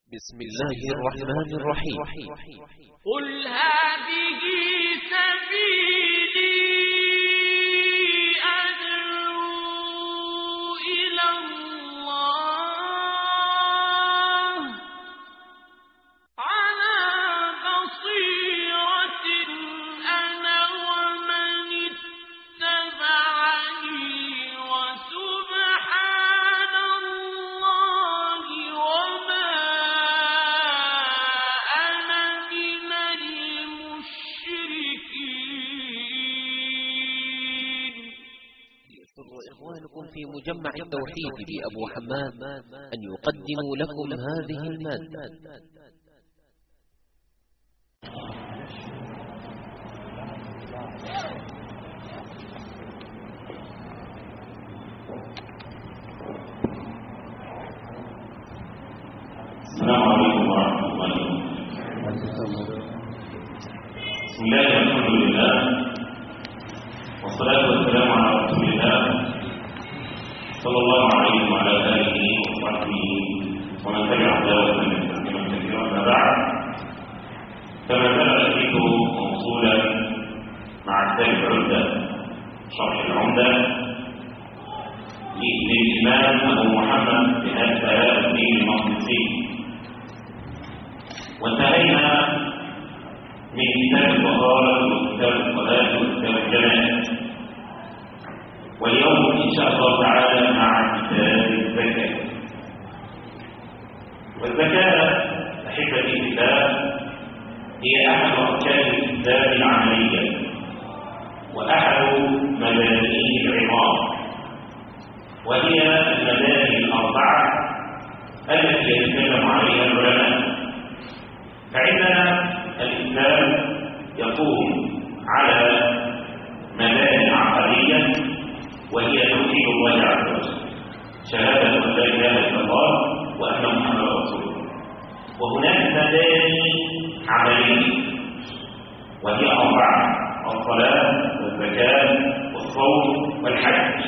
بسم الله الرحمن الرحيم قل هذه سبيلي أدعو إلى الله على بصيرة أنا ومن اتبعني وسبحان الله وما أنا من المشركين يسر إخوانكم في مجمع التوحيد بأبو حماد أن يقدموا لكم هذه المادة السلام عليكم ورحمة الله وبركاته بسم الله والحمد لله والصلاة والسلام على رسول الله صلى الله عليه وعلى آله وصحبه ومن تبع هداه ومن تسليما كثيرا أما بعد فما زال الحديث موصولا مع كتاب العدة شرح العمدة للإمام أبو محمد بن سلام الدين المقدسي وانتهينا من كتاب الطهارة وكتاب الصلاة وكتاب الجنائز واليوم إن شاء الله تعالى مع كتاب الزكاة والزكاة أحبتي في الله هي أحد أركان الإسلام العملية وأحد مبانيه العظام وهي المباني الأربعة التي يتكلم عليها العلماء فعندنا الإسلام يقوم على مباني عقلية وهي توحيد الله عز وجل شهادة أن لا إله إلا الله وأن محمدا رسول الله وهناك مباني عملية وهي أربعة الصلاة والزكاة والصوم والحج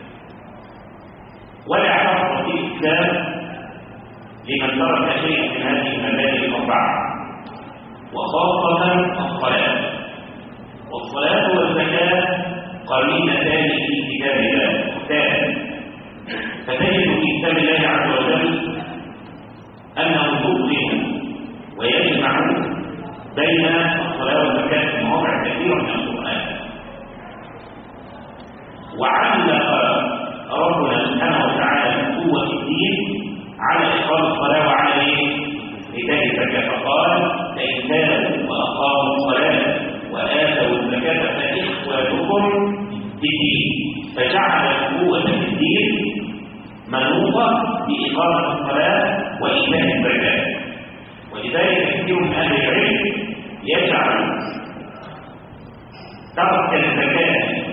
ولا حظ في الإسلام لمن ترك شيئا من هذه المبادئ الأربعة وخاصة الصلاة والصلاة والزكاة قرينتان في كتاب الله ثاني فتجد في كتاب الله عز وجل أنه يقسم ويجمع بين الصلاة والزكاة في مواضع كثيرة من القرآن وعلق ربنا سبحانه وتعالى من قوة الدين على إقام الصلاة وعلى إيه؟ إيتاء الزكاة فقال فإن تابوا وأقاموا الصلاة وآتوا الزكاة فإخوانكم في الدين فجعل قوة الدين منوطة بإقامة الصلاة وإيتاء الزكاة ولذلك كثير من أهل العلم يجعل ترك الزكاة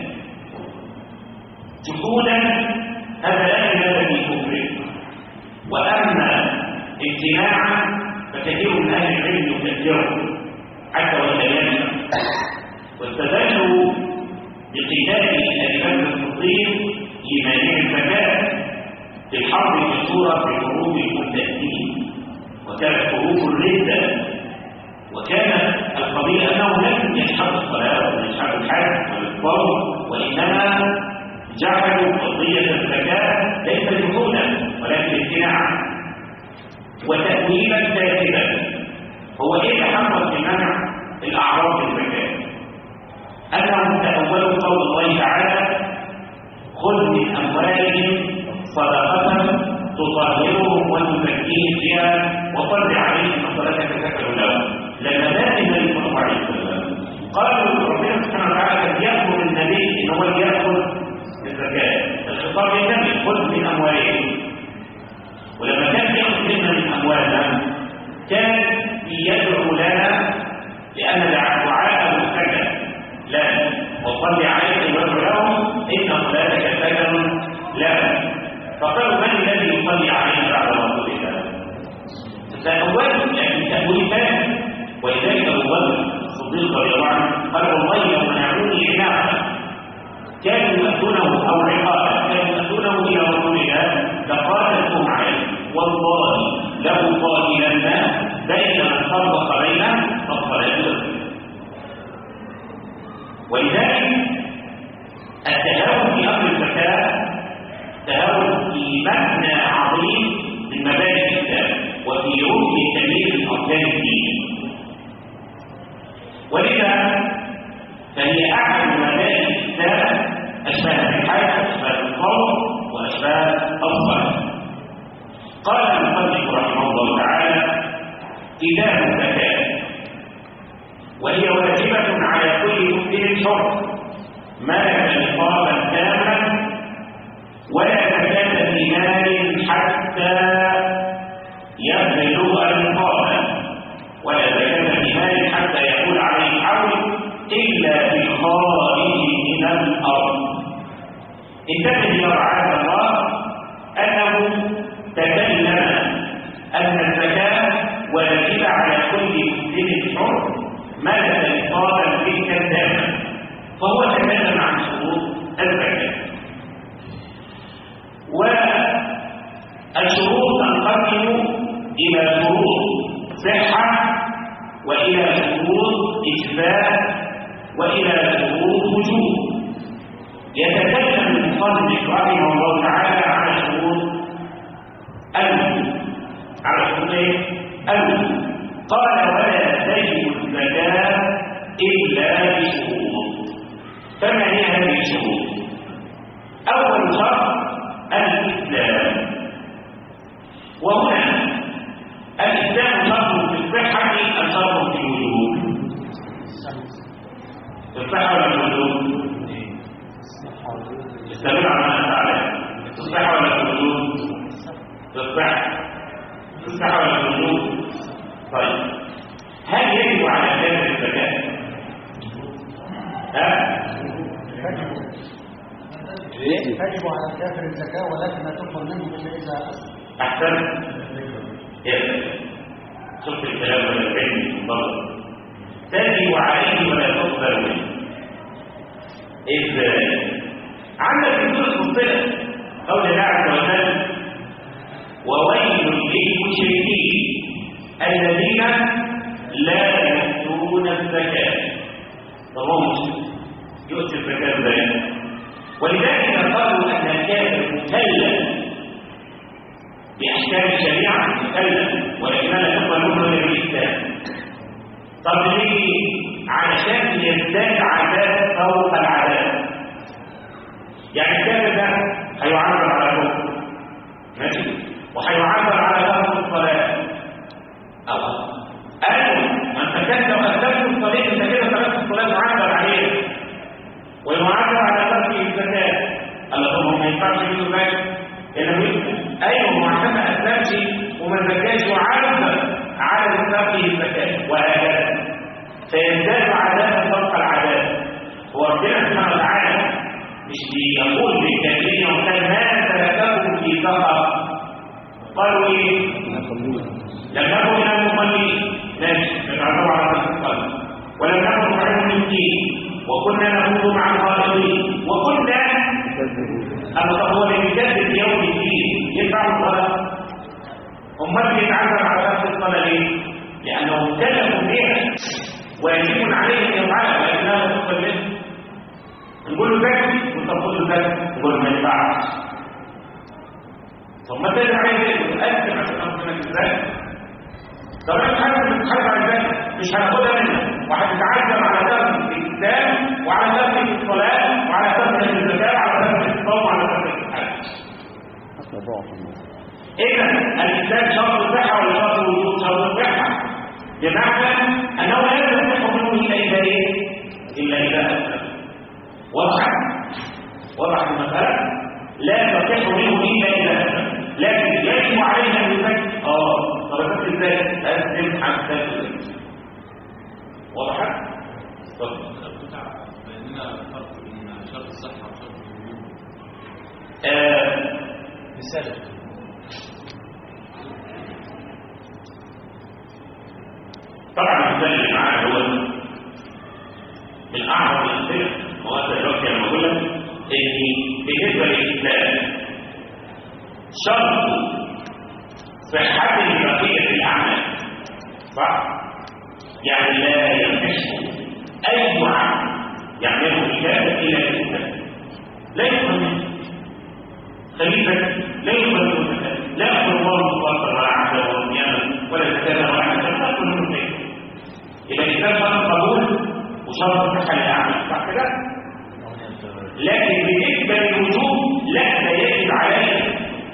جحودا هذا لا خلاف في كفره واما امتناعا فكثير من اهل العلم يكفره حتى وان ينشا واستدلوا بقتال ابي بكر الصديق لمانع الزكاه في الحرب المشهوره في حروب المرتدين وكانت حروب الرده وكانت القضيه انه لم يشهد الصلاه ولا يشهد الحج ولا الصوم وانما جعلوا قضية الزكاة ليس جحودا ولكن امتناعا وتأويلا كاذبا هو ايه تحقق بمنع الأعراض الزكاة أنهم تأولوا قول الله تعالى خذ من أموالهم صدقة تطهرهم وتزكيهم بها وصل عليهم صلاتك سكن لهم لما ذات النبي صلى الله عليه وسلم قالوا ربنا سبحانه وتعالى يأمر النبي ان هو يأخذ الزكاة الخطاب للنبي خذ من أموالهم ولما كان يأخذ منا من أموالنا كان يدعو لنا لأن دعاءه سكن لا وصل عليهم وادعو لهم إن صلاتك سكن لا فقالوا من الذي يصلي عليه بعد رسول الله تأول يعني تأويل ثاني ولذلك أبو بكر الصديق رضي الله عنه قال والله لو منعوني عناقا كانوا يؤتونه او عقابا كانوا يؤتونه الى رسول الله لقاتلتم عليه والله لو قاتلن ولذلك التهاون في امر الزكاه تهاون في مبنى عظيم من مبادئ الاسلام وفي ركن كبير من اركان الدين ولذا فهي احد مبادئ الاسلام اشباه الحياه اشباه القول واشباه الصلاه قال المصنف رحمه الله تعالى إله الزكاة وهي واجبة على كل مسلم حر ملك نصابا تاما ولا زكاة في مال حتى يبلغ نصابا ولا زكاة في مال حتى يكون عليه حول إلا في الخارج من الأرض انتبه يا رعاية الله أنه تكلم أن الزكاة واجبة على كل مسلم حر ملك نصابا تلك الدم فهو تكلم عن شروط الزكاة والشروط تنقسم إلى شروط صحة وإلى شروط إثبات وإلى شروط وجوب يتكلم المصنف رحمه الله تعالى على شروط الوجوب على شروط ايه؟ الوجوب قال ولا تجب الزكاة إلا بشروط فما هي هذه الشروط؟ أول شرط الإسلام وهنا الإسلام شرط في الصحة أم شرط في الوجوب؟ في الصحة ولا في الوجوب؟ استمر على ما أنت عليه في الصحة ولا في الوجوب؟ في الصحة في الصحة ولا في الوجوب؟ طيب هل يجب على الكافر الزكاة؟ ها؟ تجب على الكافر الزكاة ولكن لا تقبل منه إلا إذا أسلم أحسن يس شوف الكلام ولا العلم بالضبط تجب عليه ولا تقبل منه ازاي عندك في سوره مصطلح قول الله عز وجل وويل للمشركين الذين لا يؤتون الزكاه طب هو مشرك يؤتي الزكاه ازاي ولذلك قالوا ان الكافر مكلف بأحكام الشريعة مكلف ولكنها لا تقبل منه إلا بالإسلام. طب ليه؟ علشان يزداد عذاب فوق العذاب. يعني الكافر ده هيعذب على كفر ماشي؟ وهيعذب على ترك الصلاة. أو قالوا ما أنت كان لو أسلمت الصلاة أنت كده تركت الصلاة معذب عليه. ويعذب على ترك الزكاة. قال له طب ما ينفعش منه ذلك لأنه يسلم ايوه هو عشان ما اسلمش وما زكاش وعذب على تركه الزكاه وهكذا فيزداد عذابا فوق العذاب هو ربنا سبحانه وتعالى مش بيقول للكافرين وكان ما تركهم في سفر قالوا ايه؟ لم نكن من المصلين ماشي نتعرضوا على نفس القلب ولم نكن نطعم المسكين وكنا نخوض مع الخالقين وكنا أما هو اللي بيجدد يوم الدين ينفع الصلاة أمال بيتعذب على نفس الصلاة ليه؟ لأنه مكلف بها ويجب عليه أن يفعلها لكنها لا تقبل منه نقول له زكي وترفض له زكي نقول له ما ينفعش طب ما تدري عليه زكي وتقدم عشان تاخد منك الزكي طب انت حاجه بتتحاسب على الزكي مش هناخدها منك وهتتعذب على ترك الاسلام وعلى ترك الصلاه وعلى ترك الزكاه وعلى ترك الصوم وعلى ترك الحج اذا الاسلام شرط الصحه ولا شرط الوجود شرط الصحه بمعنى انه لا يصح منه الا اذا ايه الا اذا اسلم واضح واضح المساله لا تصح منه الا اذا اسلم لكن يجب عليه ان يزكي اه طب بس ازاي اسلم حتى تزكي واضح اتفضل بيننا فرق بين شرط الصحة وشرط الوجود آه مثال طبعا المثال اللي معانا هو من اعظم الامثله مواد دلوقتي انا بقول لك ان بالنسبه للاسلام شرط صحه بقيه الاعمال صح؟ يعني لا يصح اي عمل يعمله الكافر الى الاسلام لا يقبل منه خليفه لا يقبل منه لا يقبل الله مطلقا ولا عهدا ولا صياما ولا زكاه ولا حاجه لا يقبل منه شيء يبقى الاسلام شرط قبول وشرط صحه للاعمال صح كده؟ لكن بالنسبه للوجوب لا لا يجب عليه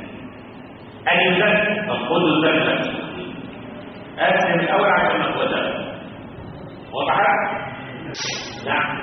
ان يزكي طب خذ الزكاه أسلم الأول عشان أخوتها وضحت؟ نعم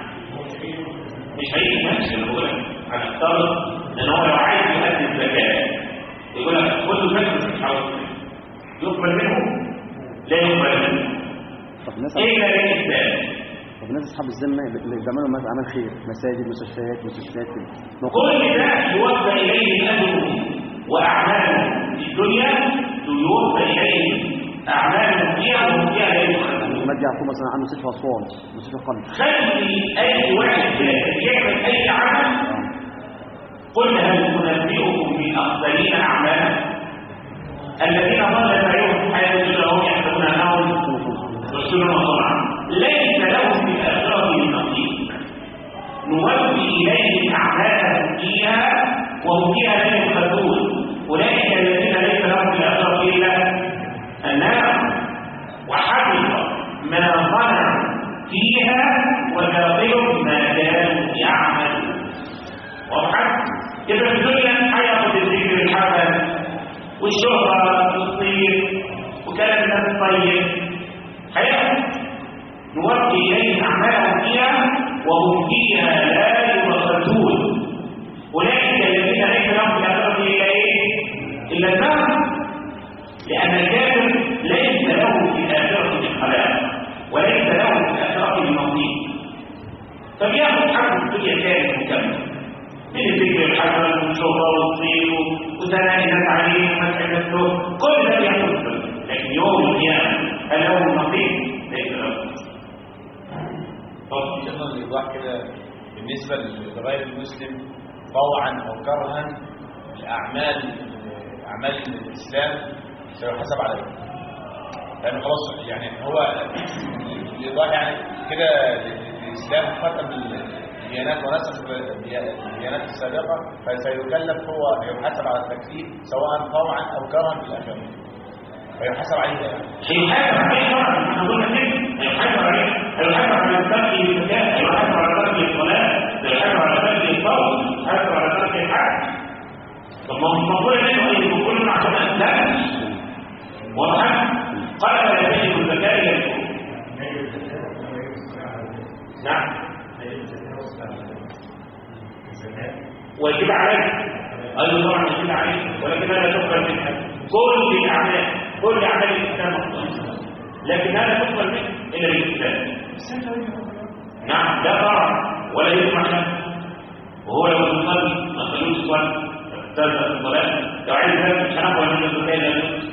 مش هيجي نفس اللي بقول لك هنفترض ان هو لو عايز يؤدي الزكاه يقول لك كل فكر مش عاوز يقبل منه لا يقبل منه طب الناس الا للاسلام طب الناس اصحاب الذمه اللي بيعملوا مثلا اعمال خير مساجد مستشفيات مستشفيات كده كل ده يوفى اليه اجره واعماله في الدنيا يوفى اليه اعماله فيها وهم فيها لا يؤخذون مجدي يعقوب مثلا عنده مستشفى اسوان مستشفى قلب خلي اي واحد يعمل اي عمل قل هل ننبئكم بالاخسرين اعمالا الذين ضل سعيهم في الحياه الدنيا وهم يحسبون انهم يحسنون صنعا ليس لهم في الاخره من نصيب نوفي اليهم اعمالهم فيها وهم فيها لا يؤخذون اولئك الذين ليس لهم في الاخره الا النار وحبط ما صنعوا فيها وباطل ما كانوا يعملون واضح كده في الدنيا هياخد الذكر الحسن والشهرة والتصوير وكلام الناس الطيب هياخد نوفي إليه أعمالهم فيها وهم فيها لا يبخسون أولئك الذين ليس لهم في الآخرة إلا إيه؟ إلا النار لأن الكافر ليس له في الآخرة من خلاق وليس له في الآخرة من نصيب فبياخد حق الدنيا كامل مكمل من الذكر الحسن والشهرة والصير وثناء الناس عليه ومسح الناس له كل ده بياخد الدنيا لكن يوم القيامة هل له نصيب؟ ليس له طب يلا الإيضاح كده بالنسبة لغير المسلم طوعا أو كرها الأعمال أعمال الإسلام سيحاسب عليها لأنه خلاص يعني هو الإيضاح يعني كده الإسلام ختم الديانات ونسخ الديانات السابقة فسيكلف هو يحاسب على التكليف سواء طوعا أو كرها في الآخرة فيحاسب عليها يعني هيحاسب عليه طبعا احنا قلنا كده هيحاسب عليه هيحاسب على ترك الزكاة هيحاسب على ترك الصلاة هيحاسب على ترك الصوم هيحاسب على ترك الحج طب ما هو المفروض انه ايه كل ما عشان اسلام واضح قال فلا تجب الزكاة الا الكفر نعم واجب عليك ايضا طبعا واجب عليك ولكن لا تقبل منها كل الاعمال كل اعمال الاسلام مطلوبه لكن لا تقبل منه الا الاسلام نعم لا طبعا ولا يسمع له وهو لو يصلي ما صلوش صلاه تلك الصلاه لو عايز ذلك مش هنقبل منه الزكاه الا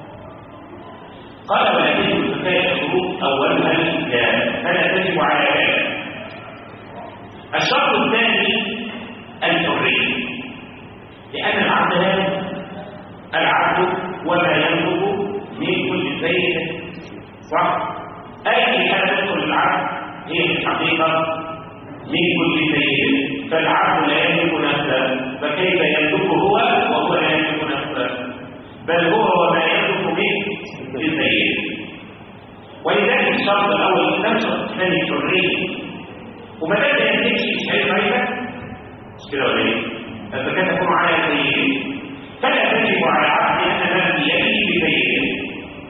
قال ولا تجب الزكاه شروط اولها الاسلام فلا تجب على ذلك الشرط الثاني الحريه لان العبد لا العبد وما ينطق من كل شيء صح اي حاجه تدخل العبد هي في الحقيقه من كل شيء فالعبد لا يملك نفسه فكيف يملك هو وهو لا يملك نفسه بل هو وما يملك من كل شيء ولذلك الشرط الاول الاسلام الشرط الثاني الحريه وما دام ما يملكش شيء غيرك مش كده ولا ايه؟ فالزكاه تكون على سيده فلا تجب على عبد ان مال ياتي بسيده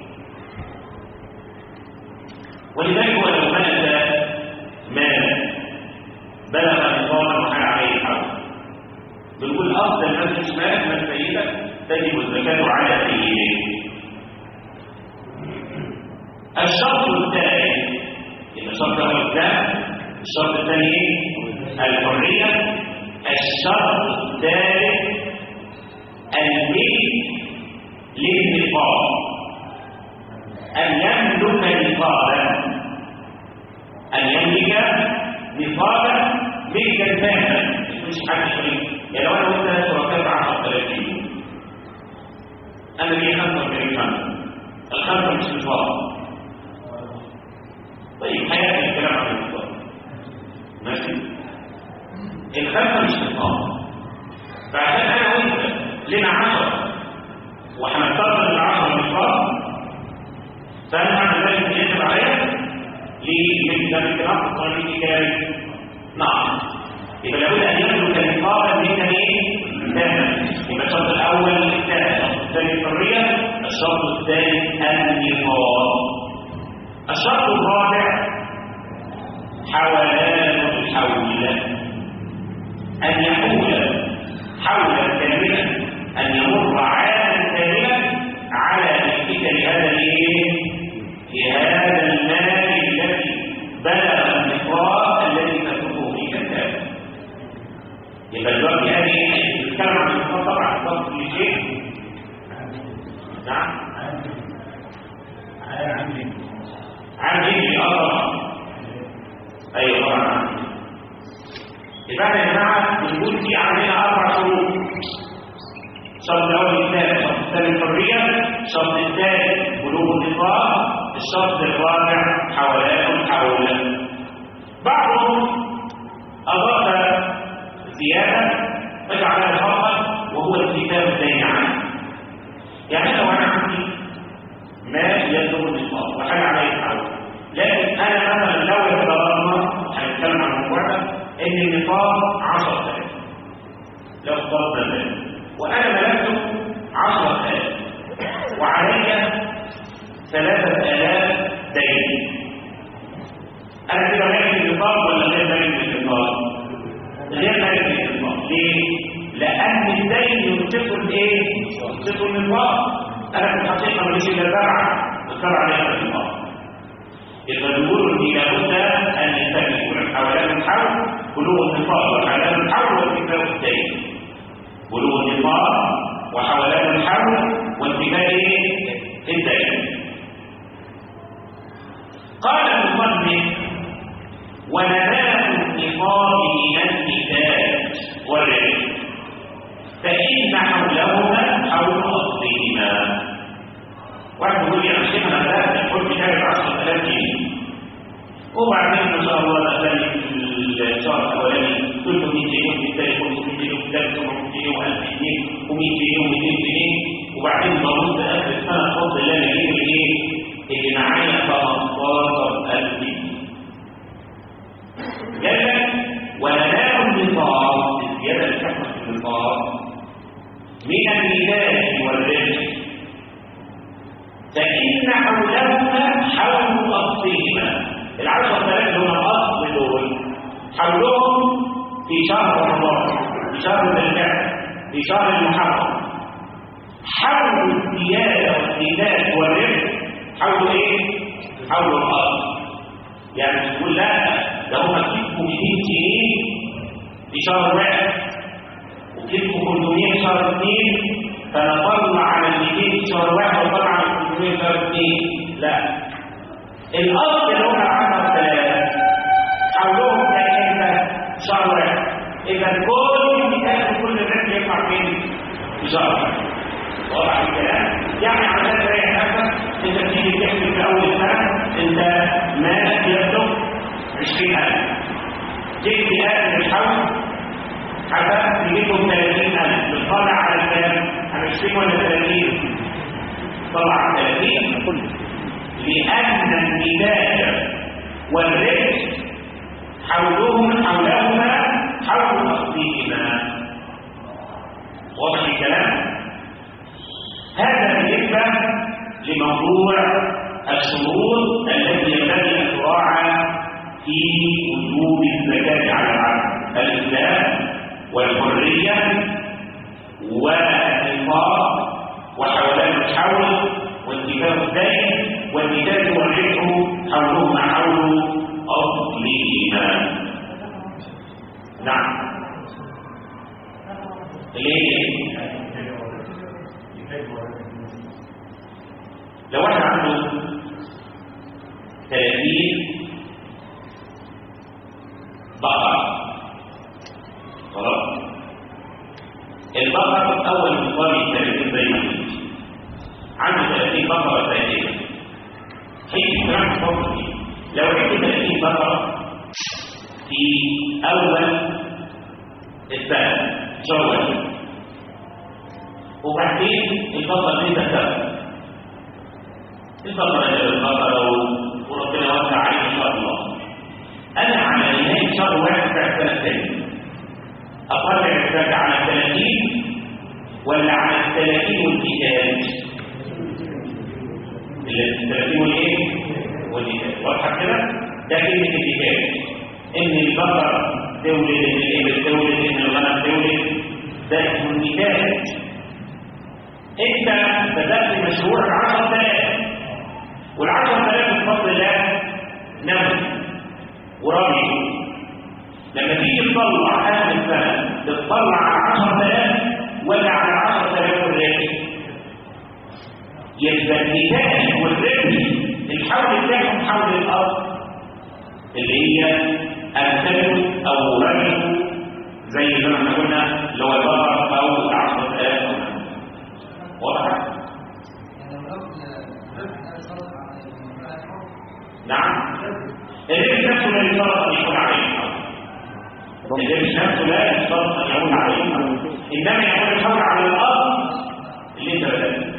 ولذلك هو لو ملك مال بلغ نصابا وحال عليه الحول بنقول افضل ما فيش مال من سيدك تجب الزكاه على سيده الشرط الثاني يبقى الشرط الاول الاسلام الشرط الثاني ايه؟ الحريه الشرط الثالث الملك للنصاب أن يملك نصابا أن يملك نصابا ملكا تاما مش حاجة شريك يعني لو أنا قلت شركاء 10000 كيلو أنا لي 45 خمسة الخمسة مش نصاب طيب حياتي الكلام عن النصاب ماشي الخمسة مش نقاط فعشان أنا وأنت لنا عشرة وهنفترض ان العشرة نقاط فهل معنى ذلك ان يجب عليها؟ ليه؟ من الكلام الطريق كام؟ نعم يبقى لابد ان يملك نقابا من ايه؟ تاما يبقى الشرط الاول الثاني الشرط الثاني الحريه الشرط الثاني النقاب الشرط الرابع حولان الحول ان يحول حولا كاملا ان يمر عاما كاملا على نفسك لهذا الايه؟ لهذا المال الذي بلغ النقاب الذي تتركه في كتابه يبقى دلوقتي هذه بنتكلم عن النقاب طبعا النقاب كل شيء نعم عن جنبي اه طبعا ايوه طبعا عن جنبي يبقى احنا يا جماعه بنقول في عندنا اربع شروط الشرط الاول الثاني الشرط الثاني الحريه الشرط الثالث بلوغ النقاب الشرط الرابع حولان حولا بعضهم اضاف زياده فجعلها فرقا وهو الكتاب الدين عنه يعني لو انا عندي ما يبلغ النقاب وحال عليه الحول لكن انا مثلا لو افترضنا هنتكلم عن الموضوع ده ان النقاب 10000 لو افترضنا ذلك وانا ملكته 10000 وعلي 3000 دين انا كده مالك النقاب ولا غير مالك النقاب غير مالك النقاب ليه لان الدين ينقص الايه ينقص النقاب انا في الحقيقه ماليش الا زرع الزرع ليس النقاب يبقى نقول ان لابد ان ينتهي حولان الحول بلوغ النقاب وحولان الحول وانتفاء الدين بلوغ النقاب وحولان الحول وانتفاء الدين قال المصنف ونبات النقاب من النتاج والرزق فإن حولهما حول أصلهما واحد يقول لي يا شيخ انا بدات كل كتاب 10000 جنيه وبعدين ما شاء الله دخل في الشهر الاولاني 300 جنيه وفي الثاني 500 جنيه وفي الثالث 700 جنيه و1000 جنيه و100 جنيه و200 جنيه وبعدين ببص اخر السنه بفضل الله نجيب الايه؟ اللي معايا 15000 جنيه قال لك وننال النصاب الزياده اللي تحصل في النصاب من الميلاد والرزق فإن حولهما حول أصلهما العشر ثلاث دول الأصل دول حولهم في شهر رمضان في شهر ذي في شهر المحرم حول الزيادة والزيادات والرزق حول إيه؟ حول الأصل يعني تقول لا ده هم كسبوا 200 جنيه في شهر واحد وكسبوا 300 في شهر اثنين فنطلع على ال 200 في شهر واحد وطلع على ال 300 في شهر اثنين لا الاصل اللي هم 10000 حولهم كان امتى؟ شهر واحد اذا كل مثال كل الرزق يطلع فين؟ في شهر واحد واضح الكلام؟ يعني عشان تريح نفسك انت بتيجي تحسب في اول سنه انت مالك يبلغ 20000 تيجي في اخر الحول حسب تجيبهم 30000 بتطلع على الكام؟ على 20 ولا 30 طلع على 30 لأن النتاج والرزق حولهم حولهما حول أصلهما واضح الكلام؟ هذا بالنسبة لموضوع الشروط التي ينبغي أن تراعى في وجوب الزكاة على العبد الإسلام والحرية والنفاق وحولان الحول وانتفاء الدين والنتاج والربح حولهما حول أصلهما نعم ليه؟ لو واحد عنده 30 بقرة خلاص البقرة أول مقاري 30 زي ما قلت عنده 30 بقرة ثانية حيث كلام الفضل دي لو عنده 30 بقرة في أول السنة شهر وبعدين البقرة دي تسبب البقرة دي البقرة وربنا وسع عليه إن شاء الله أنا على نهاية شهر واحد بعد سنة تانية أطلع الزكاة على الثلاثين ولا على الثلاثين والكتاب؟ الثلاثين والإيه؟ والكتاب واضحة كده؟ ده كلمة الكتاب إن البقر تولد إن الإبل تولد إن الغنم تولد ده اسمه الكتاب انت بدأت مشروعك 10000 وال 10000 بفضل الله نمو ورمي لما تيجي تطلع اخر السنه تطلع على 10000 ولا على 10000 والربح يبقى النتائج والربح الحول بتاعهم حول الارض اللي هي الثلث او ربح زي ما احنا قلنا اللي هو البقر او 10000 واضح؟ نعم الربح نفسه لا يشترط ان يكون عليه الربح نفسه لا يشترط ان يكون عليه انما يكون الحول على الارض اللي انت بدأت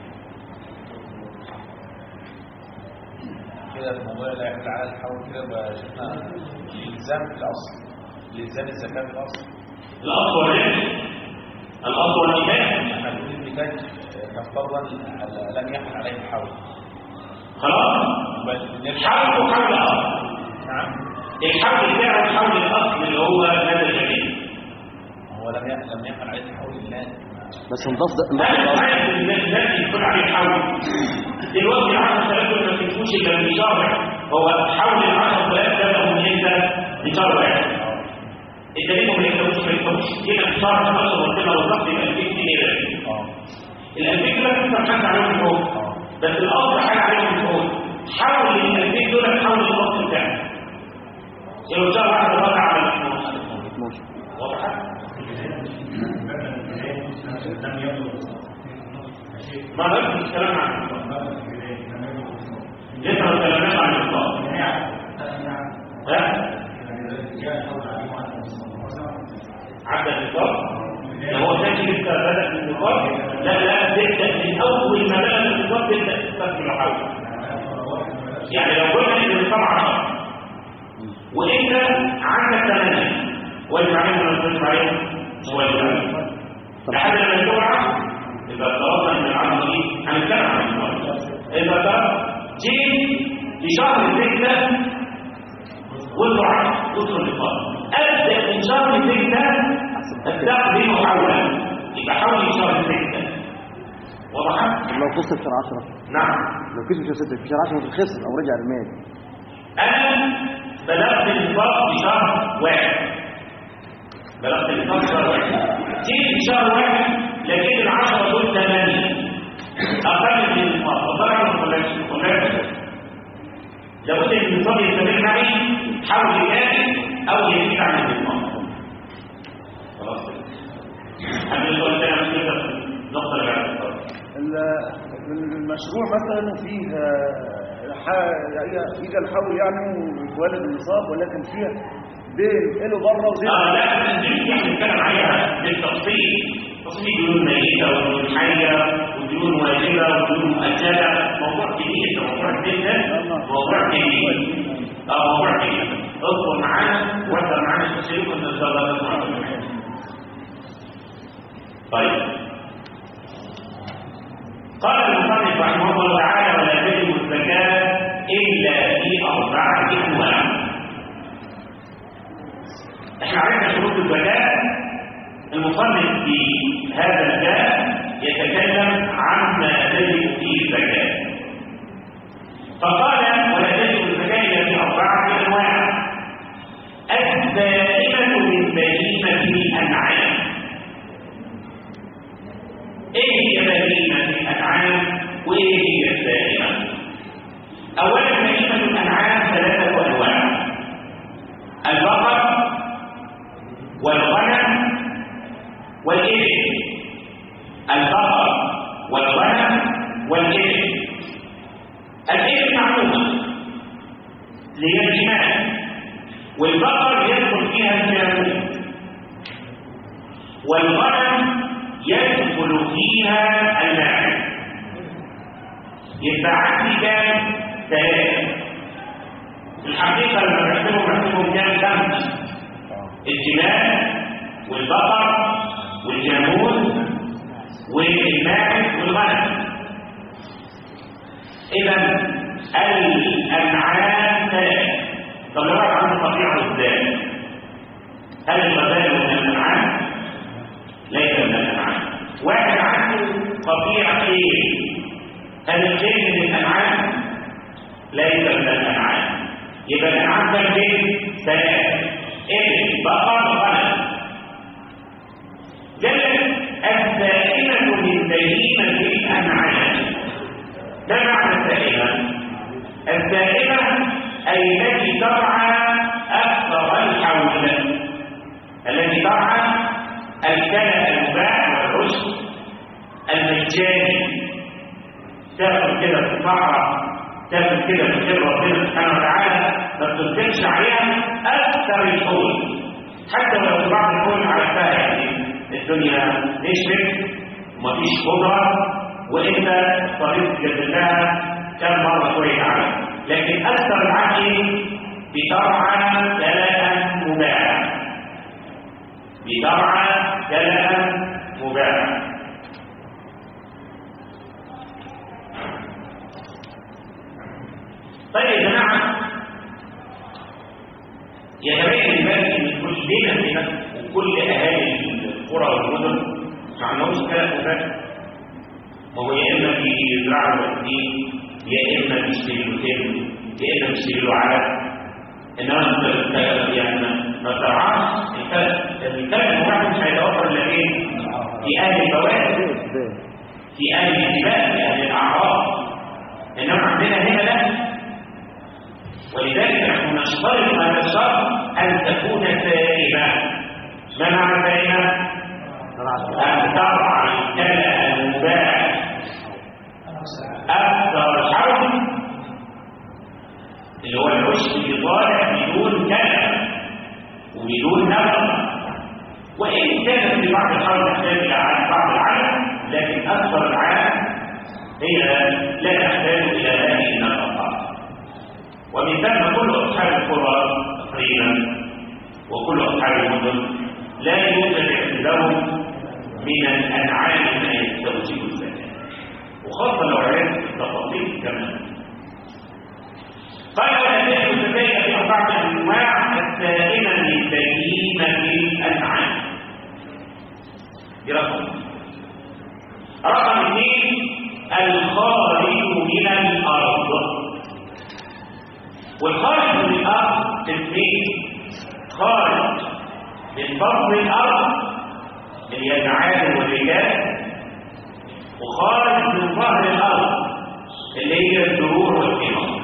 كده الموضوع لا يحمل على الحول كده بقى شفنا الالزام في الاصل الالزام الزكاه في الاصل الاصل والربح الاصل والنتاج احنا بنقول النتاج نفترضا لم يحمل عليه الحول خلاص بل نرجع حول حول الارض نعم الحول بتاعه حول الاصل اللي هو نزل جميل هو لم يحمل لم يحمل عليه الحول الان بس نضاف ده نضاف انا الأرض. عارف ان الناس يكون عليه حول دلوقتي 10000 ما تنفوش الا من شهر هو حول ال 10000 ده لو من انت لشهر واحد الدليل ما يكتبوش ما يكتبوش هنا في شهر 12 وقتنا بالظبط يبقى 2000 جنيه ده اه ال 2000 دول انت حاجه عليهم فوق اه بس الاصل حاجه عليهم فوق حول ال 2000 دول حول الاصل بتاعك لو شهر واحد وقع على ال 12 ماشي واضحه؟ ما نفس الكلام عن الإطلاق. لسه ما اتكلمناش عن الإطلاق. ها؟ عدى الإطلاق؟ ده هو كان لسه بدأ في الإطلاق؟ لا لا تبدأ من أول ما بدأ في الإطلاق تبدأ تستخدم الحول. يعني لو قلنا إن الإطلاق 10 وأنت عندك 8 واجب عليهم ولا مش واجب عليهم؟ مش واجب عليهم. لحد لما يكون 10 يبقى افترضنا ان العمل دي هنتكلم عن الموضوع يبقى ده جيت في شهر ستة والدعاء تدخل الفرق ابدا من شهر ستة استخدم حولا يبقى حول شهر ستة واضح؟ لو خسر في 10 نعم لو كسب في 6 في شهر 10 خسر او رجع المال انا بلغت النصاب في شهر واحد بلغت النصاب في شهر واحد جيت في شهر واحد لكن العشرة دول ثمانية أقل من النصاب وطبعا ما طلعش ما طلعش لابد ان النصاب يستمر معي حول كامل او يزيد عن النصاب خلاص هل السؤال ده مش كده نقطة اللي بعد الصلاة ال- المشروع مثلا فيه آه، ح- يجي الحول يعني ويتولد النصاب ولكن فيها دين له بره ودين اه لا دي احنا بنتكلم عليها بالتفصيل تفصيل ديون ميتة وديون حية وديون واجبة وديون مؤجلة موضوع كبير ده موضوع كبير ده موضوع كبير اه موضوع كبير اصبر معانا وانت معانا تفصيل كنا ان شاء الله نسمع منك. طيب قال المصنف رحمه الله تعالى ولا تجب الزكاة إلا في أربعة أنواع احنا عرفنا شروط الزكاة المصنف في هذا الباب يتكلم عما تجب فيه الزكاة فقال ولا تجب الزكاة إلا في أربعة أنواع الدائمة من بهيمة الأنعام إيه هي بهيمة الأنعام وإيه هي الدائمة أولا بهيمة الأنعام ثلاثة أنواع البقر والغنم والإبل البقر والغنم والإبل الإبل معلومة هي الجمال والبقر يدخل فيها الجاموس والغنم يدخل فيها الماء يبقى عندي كام ثلاثة في الحقيقة لما بحسبهم بحسبهم كام خمسة الجمال والبقر والجاموس والماعز والغنم إذا الأنعام ثلاثة طب لو واحد عنده قطيع ازاي؟ هل الغزال من الأنعام؟ ليس من الأنعام واحد عنده قطيع خيل هل الخيل من الأنعام؟ ليس من الأنعام يبقى الأنعام كم خيل؟ ثلاثة إبل بقر غنم جلت السائمة من بهيمة الأنعام ما معنى السائمة؟ السائمة أي التي ترعى أكثر الحول التي ترعى الكلى المباح والرشد المجاني تاكل كده في الصحراء تاكل كده في خير ربنا سبحانه وتعالى ما بتصدقش عليها أكثر الحول حتى ولو في بعض الحول عرفتها يعني الدنيا نشفت ومفيش خضرة وانت اضطريت تجدد لها كم مرة شوية عليها لكن أكثر العقل بترعى كلاء مباح بترعى كلاء مباح طيب يا جماعة يتبين ذلك من كلنا هنا وكل أهالي القرى والمدن ما عندهمش كلاء مباح ما هو يا إما بيزرعوا وقتين يا اما بيشتري له تم يا اما بيشتري له علف انما انت يعني ما ترعاش الكلام المباح مش هيتوفر الا فين؟ في اهل البوادي في اهل الجبال في اهل الاعراض انما عندنا هنا لا ولذلك نحن نشترط هذا الشرط ان تكون سائمه ما معنى سائمه؟ ان ترعى الكلى المباح أكثر الحول اللي هو العشب اللي طالع بدون كلام وبدون نفر وإن كانت في بعض الحول تحتاج إلى بعض العالم لكن أكثر العالم هي لا تحتاج إلى هذه النفقات ومن ثم كل أصحاب القرى تقريبا وكل أصحاب المدن لا يوجد عندهم من الأنعام ما يستوجب الزكاة وخاصة لو عرفت التفاصيل كمان قال ولا تجد الزكاة في أربعة أنواع السائمة للبهيمة الأنعام دي رقم رقم اثنين الخارج من الأرض والخارج من الأرض اثنين خارج من بطن الأرض اللي هي المعادن والرجال وخارج من ظهر الأرض اللي هي الزروع والثمار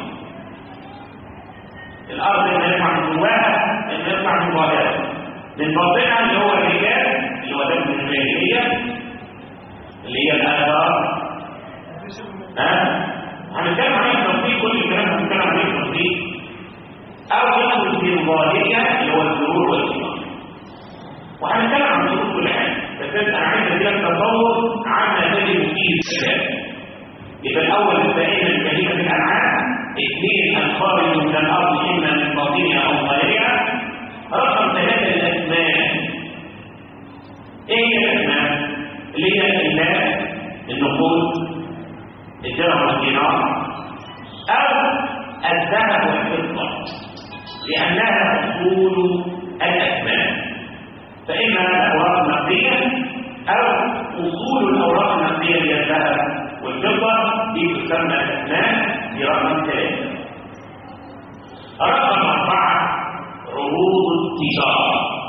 الأرض اللي يطلع من جواها اللي يطلع من ظاهرها من باطنها اللي هو الرجال اللي هو دم الجاهلية اللي هي الآثار ها هنتكلم عن التطبيق كل الكلام هنتكلم عن التطبيق أو يخرج من ظاهرها اللي هو الزروع والثمار وهنتكلم عن شروط كل حاجة بس أنا عايز أديلك تصور عما تجد فيه الشباب يبقى الأول الفائدة الكريمة في الأنعام اثنين الخارج من الأرض إما من باطنها أو ظاهرها رقم ثلاثة الأسماء إيه هي الأسماء؟ اللي هي الماء النقود الدرهم والدينار أو الذهب والفضة لأنها أصول الأسماء فإما الأوراق النقدية أو أصول الأوراق النقدية هي الذهب والفضة دي تسمى الأسماء برقم ثلاثة رقم أربعة عروض التجارة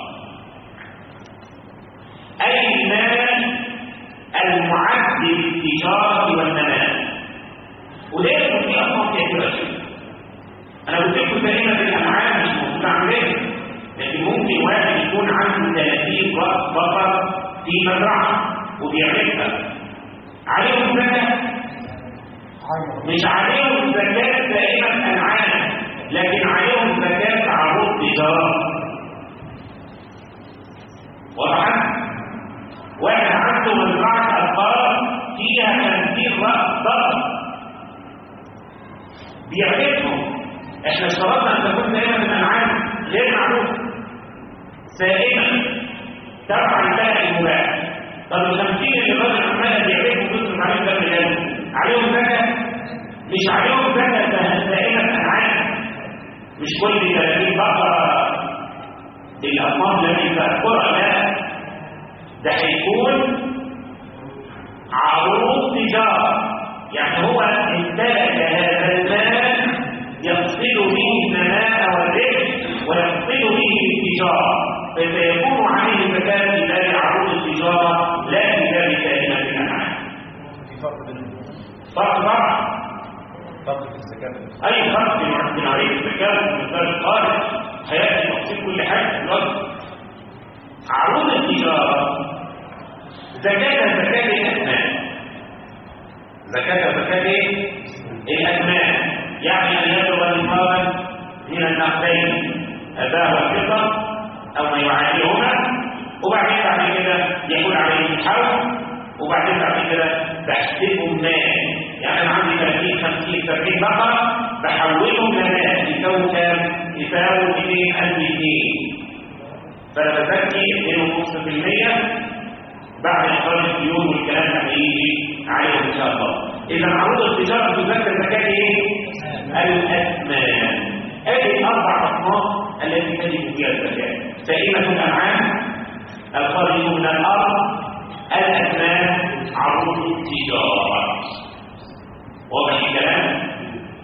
أي المال المعد للتجارة والنماء وده يكون في أصناف كثيرة جدا أنا قلت لكم تقريبا في الأنعام مش موجودة عندنا لكن ممكن واحد يكون عنده 30 رأس بقر في مزرعة وبيعملها عليهم زكاة مش عليهم زكاة دائما أنعام لكن عليهم زكاة عروض تجارة واضح؟ بيعرفهم احنا اشترطنا ان تكون دائما الانعام غير معروفه سائمه تبعا لها المباح طب ال 50 اللي الراجل عمال بيعرفهم بيصرف عليهم ده رجال عليهم زكاه مش عليهم زكاه سائمه انعام مش كل 30 بقره الأصناف التي تذكرها لا ده هيكون عروض تجارة يعني هو امتلك هذا المال يقصد به النماء والربح ويقصد به التجارة فسيكون عليه زكاة في باب عروض التجارة لا في باب كائنات الأنعام في فرق بينهم فرق طبعا فرق في الزكاة أي فرق بين عليه الزكاة من باب الخارج هيأتي تفصيل كل حاجة في الوقت عروض التجارة زكاة زكاة الأثمان زكاة زكاة الأثمان يعني أن يبلغ نصابا من النقدين الذهب والفضة أو ما يعادلهما وبعدين بعد كده يكون عليه الحول وبعدين بعد كده بحسبهم مال يعني انا عندي 30 50 70 بقره بحولهم لمال يساوي كام؟ يساوي 200000 جنيه فانا بزكي 2.5% بعد اخراج الديون والكلام ده هيجي عليهم ان شاء الله اذا عروض التجاره تزكى زكاه ايه؟ الاثمان ادي الاربع اصناف التي تجب فيها الزكاه سائمه الانعام الخارج من الارض الاثمان عروض التجاره واضح الكلام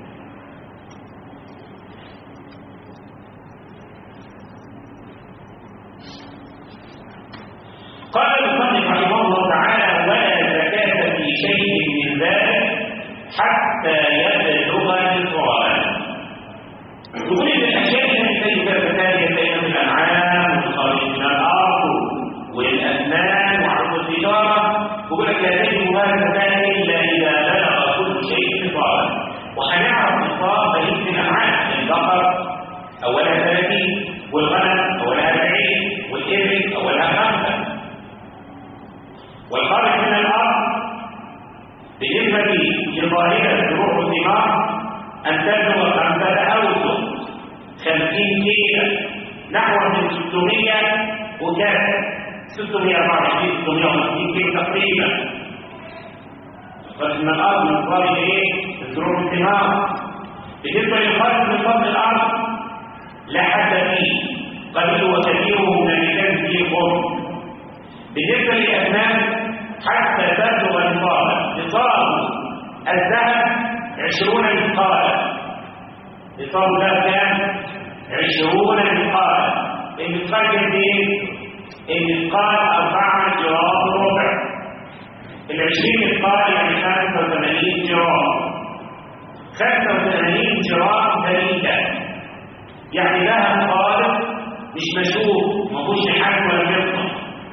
قال المصنف رحمه الله تعالى ولا زكاة في شيء من ذلك حتى يبلغ نصابا يقول ان الاشياء التي تجب الزكاة هي بين الانعام والخارج من الارض والاسنان وعروض التجاره يقول لك لا تجب هذا الزكاة الا اذا بلغ كل شيء نصابا وهنعرف نصاب بهيمة الانعام البقر اولها 30 والغنم اولها 40 والابل اولها 5 والخارج من الأرض بالنسبة لظاهرة روح الدماغ أن تبلغ خمسة أوسط خمسين كيلو نحو من 600 وكذا 624 650 كيلو تقريبا خارج من الأرض من خارج إيه؟ روح الدماغ بالنسبة للخارج من فضل الأرض لا حد فيه قليل وكثيره من الرجال فيه الخرج بالنسبة للأثمان حتى تبلغ نصابا نصاب الذهب عشرون مثقالا نصاب الذهب كام؟ عشرون مثقالا المثقال قد ايه؟ المثقال أربعة جرام ربع العشرين مثقال يعني خمسة وثمانين جرام خمسة وثمانين جرام ثلاثة يعني ذهب خالص مش مشوف ما فيهوش حجم ولا قطه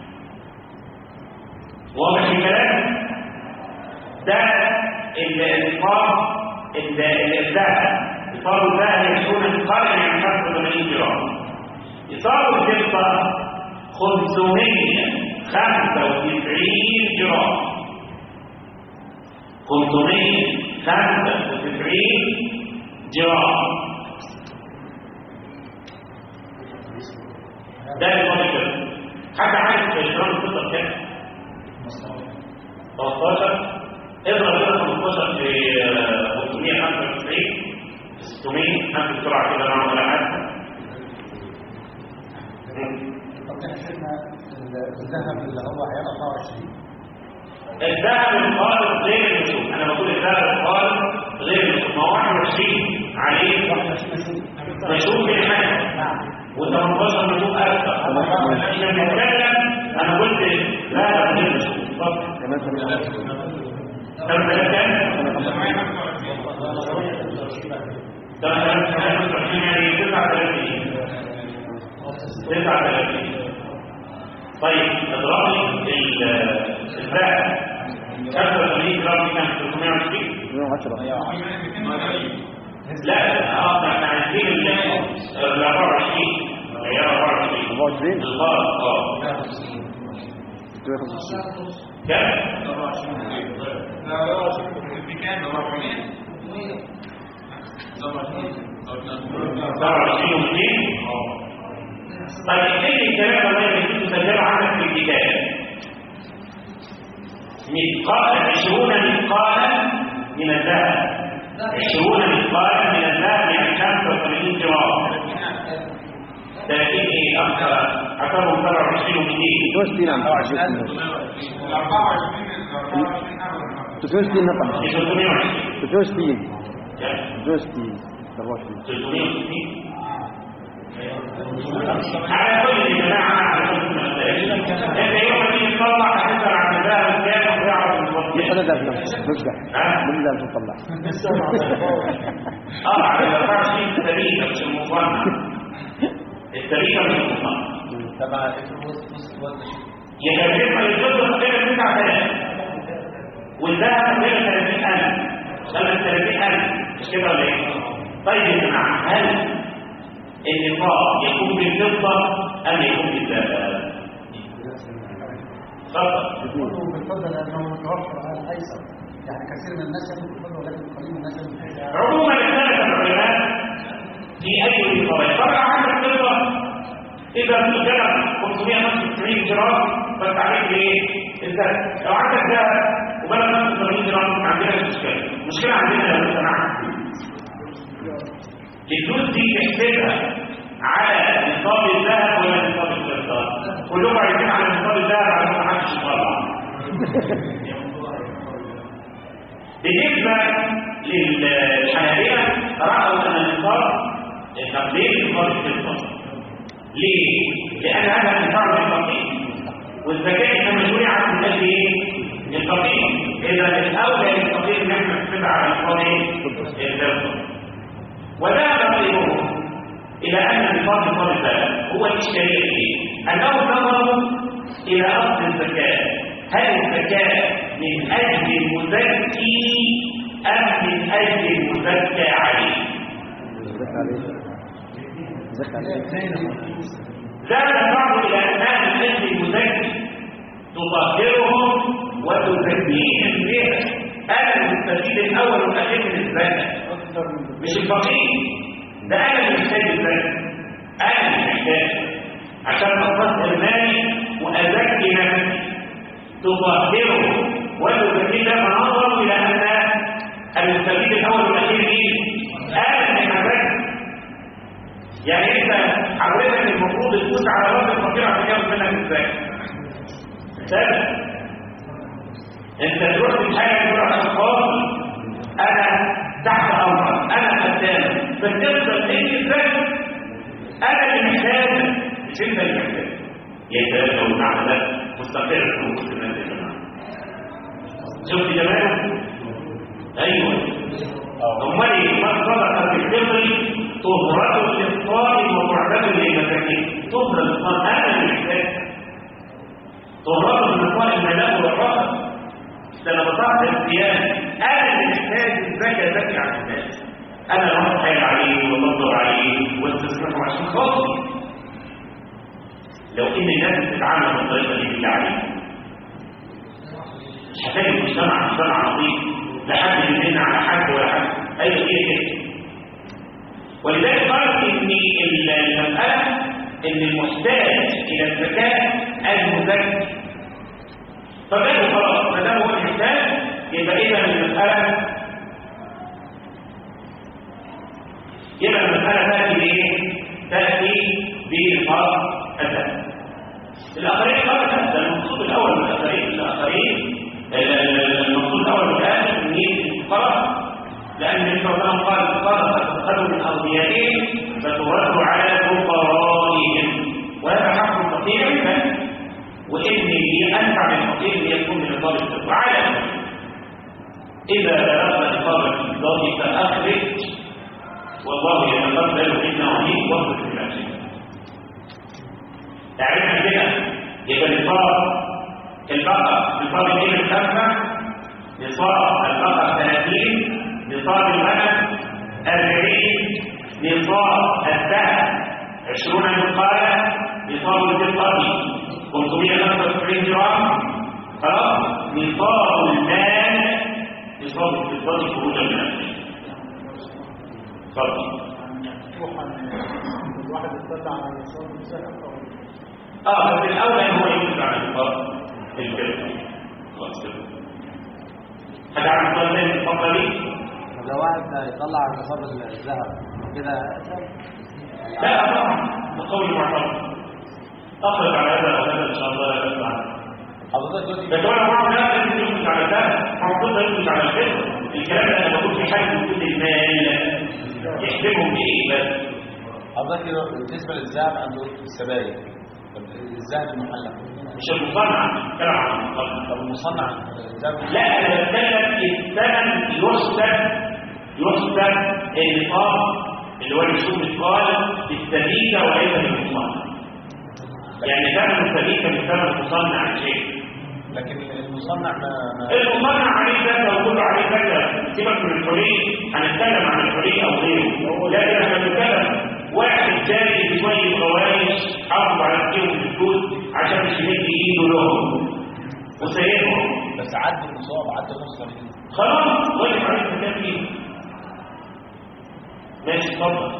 واضح الكلام ده الإصاب الذهب إصاب الذهب يكون القرن عن 85 جرام إصاب الفضة 595 جرام 595 جرام ده الفضة حتى عايز جرام الفضة كام 13 اضرب كده 15 في 595 في 600 نعمل بسرعه كده مع ولا حاجه طب احنا شفنا الذهب اللي هو عيار 24 الذهب الخالص غير المشوف انا بقول الذهب الخالص غير المشوف ما هو 21 عليه 21 مشوف في حاجه نعم و18 مشوف اكثر احنا بنتكلم انا قلت ذهب غير المشوف اتفضل كمان سنة كم سنه كام؟ ده كلام كلام مستحيل يعني 39 39 طيب اضرب لي الذهب 85 جرام كام 320 110 لا اه ده احنا عايزين ال 24 هي 24 24 الغلط اه 655 كام؟ 27 واثنين طيب اكتب لي الكلام ده اللي كنت مسجله عندك في الكتاب مثقال 20 مثقالا من الذهب 20 مثقالا من الذهب يعني 85 جرام 30 ايه اكثر اكثرهم 27 و200 23 عم 23 نطع 320 23 كام؟ 23 24 360 على كل يا جماعه على كل انت يوم ما تيجي تطلع هتسال عن الذهب كام ويعرف الوقت ليش انا ده نرجع ها؟ من ده نطلع اه على 24 السبيكه مش المصنع السبيكه مش المصنع تبع الفلوس نص وزن يكلفها الفضه تقريبا 9000 والذهب تقريبا 30000 ولا 30000 مش كده ولا ايه؟ طيب يا جماعه هل النقاب يكون بالفضه ام يكون بالذهب؟ اتفضل يكون بالفضل لانه متوفر على الايسر يعني كثير من الناس ياخذ بالفضل ولكن قليل من الناس ياخذ بالفضل عموما اختلف العلماء في اي نقابات طبعا عندك فضه اذا قدرت 595 جرام فانت عليك بايه؟ الذهب لو عندك ذهب وبلغ 85 جرام ما عندناش مشكله المشكله عندنا لو سمعت الفلوس دي تحسبها على نصاب الذهب ولا نصاب الفضه كلهم عايزين على نصاب الذهب على ما حدش يطلع بالنسبة للحنابلة رأوا أن النصاب تقليل نصاب الفضة ليه؟ لأن هذا انتفاع بالفقير والزكاة إنما شرعت من أجل إيه؟ الفقير إذا الأولى للفقير إن احنا نحسبها على نصاب إيه؟ الفضة وذهب غيرهم إلى أن نصاب نصاب الذهب هو الإشكالية فيه أنهم نظروا إلى أصل الزكاة هل الزكاة من أجل المزكي أم من أجل المزكى عليه زكى عليه زكى عليه ذهب بعض إلى أنها من أجل المزكي تطهرهم وتزكيهم بها أنا المستفيد الأول والأخير من الزكاة مش الفقير ده أنا اللي محتاج الزكاة أنا اللي محتاج عشان أطهر مالي وأزكي نفسي تطهره وتزكي ده فنظر الى ان المستفيد الاول والاخير مين؟ انا اللي حضرتك يعني انت حضرتك المفروض تفوت على راس الفقير عشان ياخد منك الزكاه سهل انت تروح تتحايل تقول عشان خاطر انا تحت امرك انا خدامك فتفضل تيجي الزكاه انا اللي محتاجك مش انت اللي محتاج يا سلام لو المعنى ده مستقر في وسط الناس يا جماعه شفت جماله ايوه امال ايه من صدق في الفطر طهرة للصائم ومعتد للمساكين طهر الصائم انا اللي محتاج طهرة للصائم ملاء والرفض ده انا بطهر الصيام انا اللي محتاج الزكاه زكي على الناس انا اللي هتحايل عليه وبدور عليه واستثمره عشان خاطري لو ان الناس بتتعامل بالطريقه دي بالله عليك مش هتلاقي المجتمع مجتمع عظيم لا حد يمن على حد ولا حد ايوه هي كده ولذلك قالت ان المساله ان المحتاج الى الزكاه المزكي فقالوا خلاص ما دام هو المحتاج يبقى اذا المساله يبقى المساله تاتي بايه؟ تاتي بالفرض الذهب الآخرين قالت ده المقصود الأول من الآخرين الآخرين المقصود الأول من الآخر من الفقراء لأن النبي صلى الله عليه وسلم قال الفقراء تأخذوا من أغنيائهم فترد على فقرائهم وهذا حق الفقير عندنا وإن هي أنفع للفقير أن يكون من نصاب الفطر على إذا بلغت نصاب الفطر فأخرج والله يتقبل منا ومنك واخرج من الأشياء تعرفنا كده يبقى نصاب البقر نصاب الابل خمسة نصاب البقر 30 نصاب الغنم 40 نصاب الذهب 20 مثقالا نصاب الفضة 575 جرام خلاص نصاب المال نصاب الفضة خروجا من الشيء اتفضل الواحد يطلع على يسار الذهب او اه بس الاولى ان هو يمسك على الفرق الفرق خلاص كده حد عارف سؤال تاني اتفضل ليه؟ لو واحد يطلع على نصاب الذهب كده لا طبعا ده قول معتبر اخرج على هذا او هذا ان شاء الله لا بأس عنه حضرتك دلوقتي بس هو بعض الناس لازم يمسك على ده المفروض يمسك على الفرق الكلام ده انا بقول في حاجه وجود المال يحسبهم بايه بس حضرتك بالنسبه للذهب انت قلت السبائك طب الذهب المحلق مش المصنع كلام عن المصنع طب المصنع الذهب لا انا بتكلم الثمن يحسب يحسب النقاب اللي هو الرسوم مثقال بالسبيكه وليس بالمصنع يعني ثمن السبيكه من ثمن المصنع شيء لكن المصنع ما ما المصنع عليه زكاه وكله عليه زكاه سيبك من الحلي هنتكلم عن الحلي او غيره لكن احنا بنتكلم واحد جاي بشويه غوايش حافظ على فيهم الفلوس عشان مش يمد ايده لهم وسايبهم بس عدى المصاب عدى نص سنين خلاص واجب عليك مكان فيه ماشي اتفضل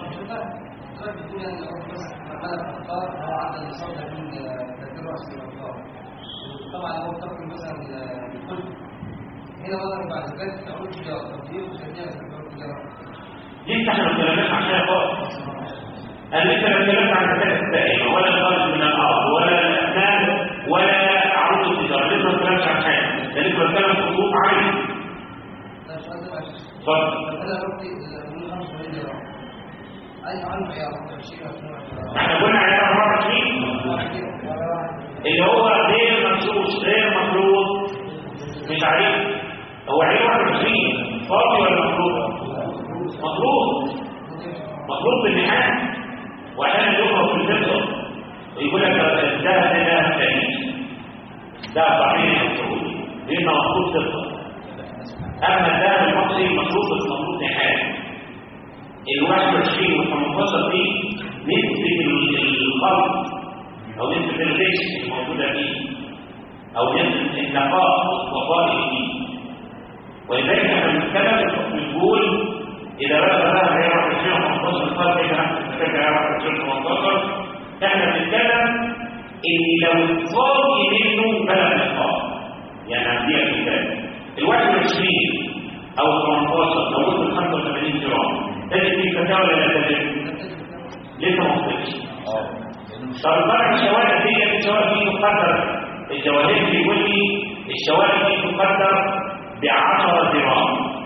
طبعا هو بتاكل مثلا الكل هنا مثلا بعد ذلك تعود تجاره تطبيق وتنميه تجاره لسه احنا ما اتكلمناش عن حاجه خالص انا لسه ما اتكلمتش عن زكاه السائمه ولا الخارج من الارض ولا الاسنان ولا عروض التجاره لسه ما اتكلمتش عن حاجه ده لسه بتكلم في خطوط عاليه ده سؤال ده معلش اتفضل انا رحت من 25 درهم اي عنه يا 25 او احنا قلنا على 24 اللي هو غير مفروض غير مفروض مش عليه هو عليه 21 فاضي ولا مفروض؟ مفروض مفروض بالنهاية واحيانا يخرج في الفطر ويقول لك الذهب ده ذهب تاريخ ده صحيح السعودي لانه مفروض فطر اما الذهب المصري مفروض المفروض نهاية ال 21 وال 18 دي نسبة الخلط او نسبة الغش الموجودة فيه او نسبة النقاء والصفاء فيه ولذلك احنا بنتكلم بنقول اذا بلغ لها هي 21 15 صار كده نحن بنتكلم هي 21 15 احنا بنتكلم ان لو الفاضي منه بلغ النقاء يعني عندي مثال ال 21 او 18 لو وصل 85 جرام تجد في فتاوى ولا لا تجد؟ لسه ما وصلش اه لانه مش طب بقى الشوارع دي الشوارع دي تقدر الجواهر بيقول لي الشوارع دي تقدر ب 10 جرام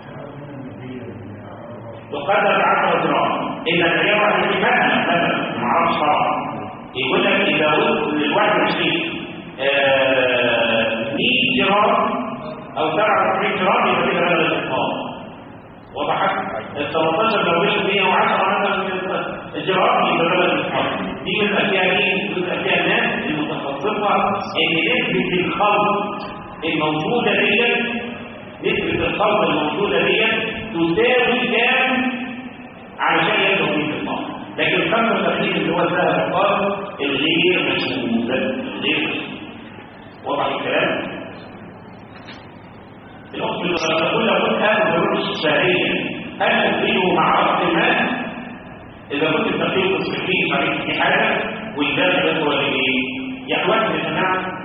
تقدر ب 10 جرام اذا هي واحد مثلا مثلا ما اعرفش طبعا يقول لك اذا وصل لل 21 آه، 100 جرام او 27 جرام يبقى كده بلد الاطفال وضحت ال 13 لو وصل 110 مثلا الجرام يبقى بلد الاطفال دي بيبقى فيها ايه؟ بيبقى فيها ناس المتخصصه ان نسبه الخلط الموجوده ديت نسبه الخلط الموجوده ديت تساوي كام علشان يبدأ في النار لكن ال 35 اللي هو الذهب القار الغير مشهود الغير مشهود وضح الكلام؟ الأخت اللي تقول لو كنت أخذ ضرورة الشهرية هل أفيده مع رأس المال؟ إذا كنت التقييم تصرفيه عليك في حاجة والباقي بس هو اللي إيه؟ يعني واحد يا جماعة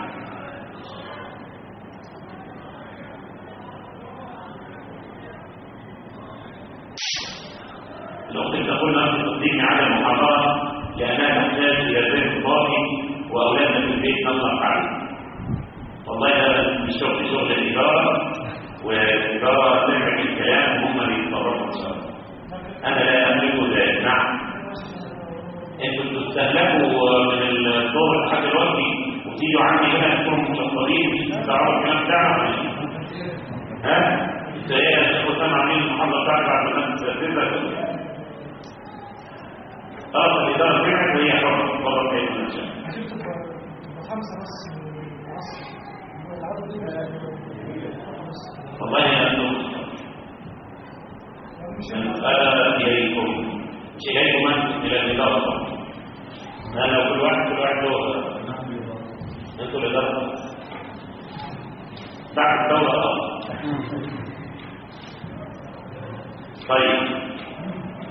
الأخت اللي تقول أنت تصديقني على المحاضرة لأنها تحتاج إلى ذهن فاضي وأولادنا في البيت نطلق عليه والله ده مش شغل شغل الإدارة والإدارة تملك الكلام هم اللي يتصرفوا إن شاء الله أنا لا أملك ذلك نعم أنتوا بتستهلكوا من الظهر لحد دلوقتي وتيجوا عندي هنا تكونوا مشطرين مش تعرفوا الكلام بتاعنا ها؟ انت ايه يا شيخ وسام عاملين المحاضرة بتاعتك بعد ما تنزل خلاص الإدارة بتاعتك وهي حرة تتصرف كيف ما تشاء خمسة بس من مصر العدد دول والله يا أنتم المسألة إليكم مش إليكم أنتم إلى الإدارة ما لو كل واحد كل واحد له أنتم الإدارة بعد الدورة طبعا طيب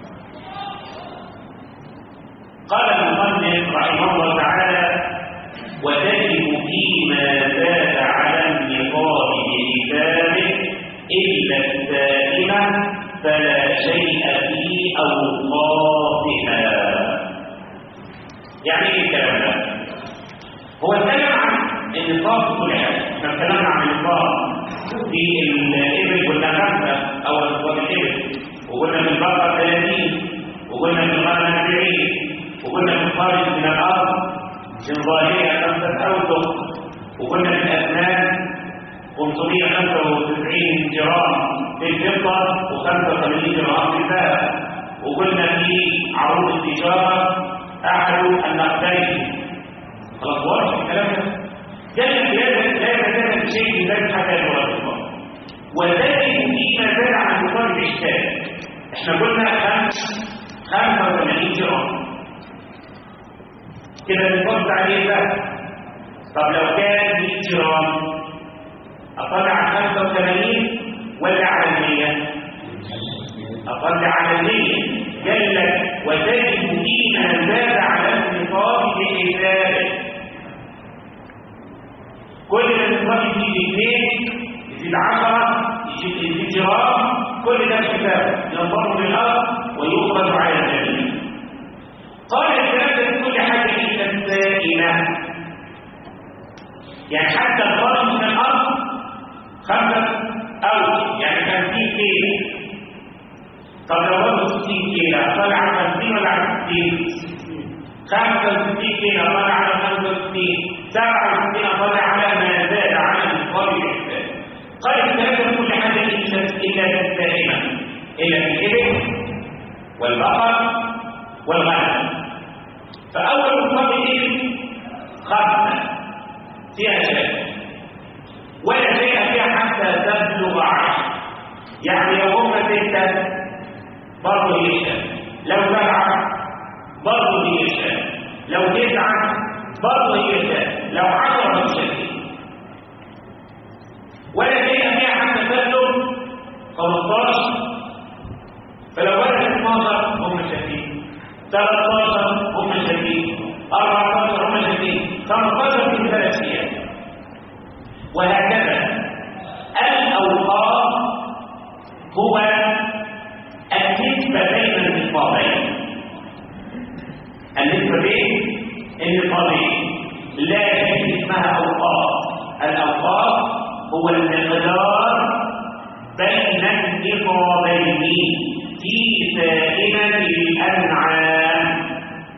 قال المصنف رحمه الله تعالى وتجب فيما زاد على النقاب بحسابه إلا السائمة فلا شيء في أوقاتها يعني ايه الكلام ده؟ هو اتكلم عن النقاب في كل حاجة احنا اتكلمنا عن النقاب في الإبل قلنا خمسة أو نقاب الإبل وقلنا في البقرة 30 وقلنا في الغنم 40 وقلنا في الخارج من الأرض من ظاهرها خمسة أوسق وقلنا في الأسنان 595 جرام في الفضة و85 جرام في الذهب وقلنا في عروض التجارة أحد النقدين خلاص واضح الكلام ده؟ ده لا لا يتكلم شيء في ذلك حتى يتوقف الله وذلك فيما زاد عن مقام الإشكال احنا قلنا خمس 85 جرام كده بنحط عليه ده طب لو كان 100 جرام أطلع على 85 ولا على 100 أطلع على 100 قال لك وتجد فيما زاد على النقاب بحسابه كل ما النقاب يزيد 2 يزيد 10 يزيد يزيد جرام كل ده بحسابه ينضم للأرض ويخرج على الجميع قال الكلام ده في كل حاجة إلا السائلة يعني حتى الخارج من الأرض خمسة أو يعني 50 كيلو طب لو وزنه 60 كيلو طلع على 50 ولا على 60 65 كيلو طلع على 65 67 طلع على ما زاد على الخارج الإحسان قال الكلام ده في كل حاجة إلا إلا السائمة إلا في الإبل والبقر والغنم فأول مصاب الإبل خمسة فيها شيء ولا شيء فيها حتى تبلغ عشر يعني لو هم ستة برضه هي شيء لو سبعة برضه هي شيء لو تسعة برضه هي شيء لو عشرة هي شيء ولا شيء فيها حتى تبلغ 15 فلو بدأت 12 هم شاكين 13 هم شاكين 14 هم شاكين 15 في ثلاث ايام وهكذا الاوقات هو النسبه بين النصابين النسبه بين النصابين لا شيء اسمها اوقات الاوقات هو المقدار بين النصابين في سائمة الأنعام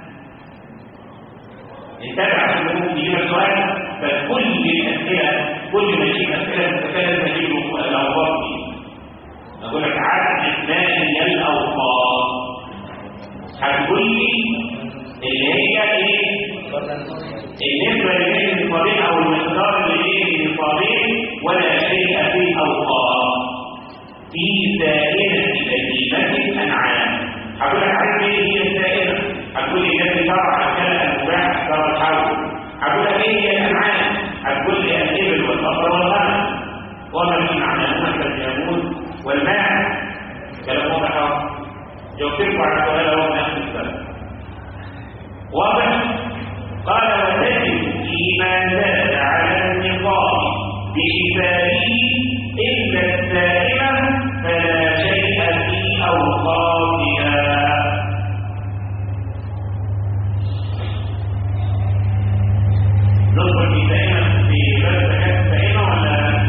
انتبه عشان ممكن يجيب سؤال فكل الأسئلة كل ما يجيب أسئلة تتكلم تجيب الأوقات دي أقول لك عدد مالي الأوقات هتقول لي اللي هي إيه؟ النسبة بين النصابين أو المقدار اللي بين النصابين ولا شيء في الأوقات في دائرة بهيمة الأنعام هقول لك عارف ايه هي الدائرة هتقول لي الذي شرع أكل المباح شرع الحول هقول لك ايه هي الأنعام هتقول لي الإبل والبقر والغنم وما من معناهما كاليمون والماء كلام واضح اهو جاوبتكم على السؤال اهو من نفس السنة واضح قال وتجد فيما زاد على النقاب بحسابه إلا السائمة فلا شيء في أوقاتها ندخل في سائمة في بلد زكاة السائمة ولا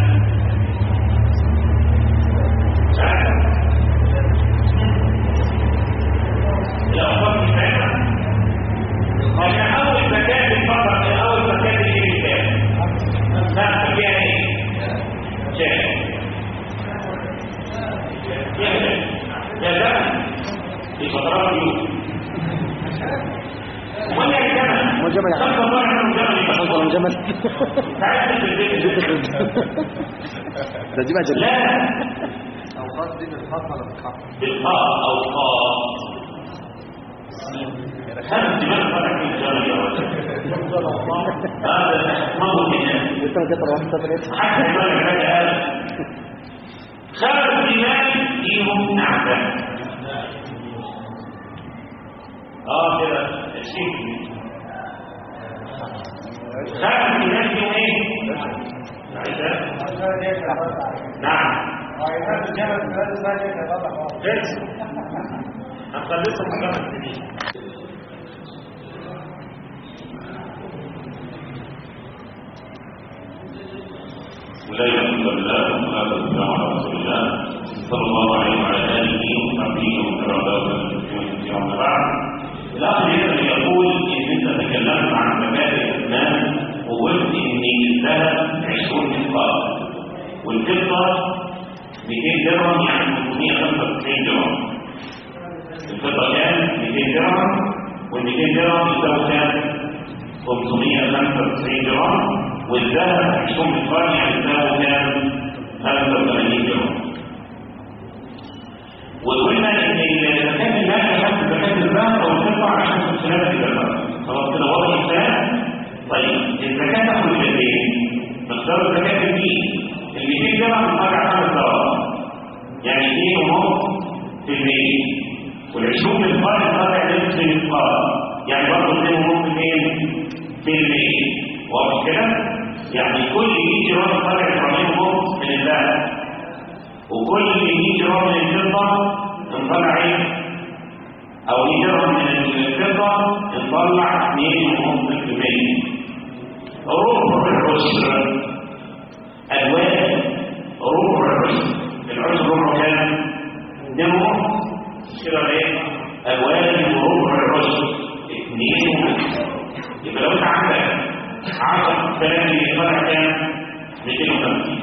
الأوقات في سائمة لكن أول زكاة الفقر أول زكاة الإنسان نعم فيها إيه؟ شيء يا في فترات اليوم ولا الجمل والجمل يا خمسة طالع من حصل الجمل جمل تعرف في البيت ده دي بقى جمل لا أوقات دي بالخط ولا بالخط؟ بالقاء أو قاء خمس دماغ طالع من الجمل يا ولد هذا موت الناس لسه ما كتر واحد سافر ايه حتى يقول لك هذا خمس دماغ فيهم نعمة اه كده خمس الناس فيهم ايه؟ نعم لسه هنخلصهم في خمس سنين ولا يحمد الله والصلاة والسلام على رسول الله صلى الله عليه وعلى آله وصحبه ومن تبعه يوم بعد الأخ يقدر يقول إن أنت تكلمت عن مبادئ الإسلام وقلت إن الذهب 20 مثقال والفضة 200 درهم يعني 395 درهم الفضة كام؟ 200 درهم وال 200 درهم يساوي كام؟ 595 درهم والذهب 20 مثقال يعني يساوي كام؟ 85 درهم وقلنا ان الزكاه المال يحط زكاه الذهب او الفضه عشان تسلم الزكاه خلاص كده واضح الكلام طيب الزكاه تاخد قد ايه؟ مقدار الزكاه الدين ال 200 درهم بترجع خمس دراهم يعني 2 ونص في المية وال 20 مثقال بترجع نصف مثقال يعني برضه 2 ونص في المية واضح كده؟ يعني كل 100 جرام طلع جرامين ونص من الذهب وكل 100 جرام من الفضة نطلع ايه؟ او 100 جرام من الفضة نطلع 2.5% ربع العشر الوان ربع العشر العشر ربع كام؟ 2 ونص كده ولا ايه؟ الوان وربع العشر 2 ونص يبقى لو انت عندك 10 كلام يطلع كام؟ 250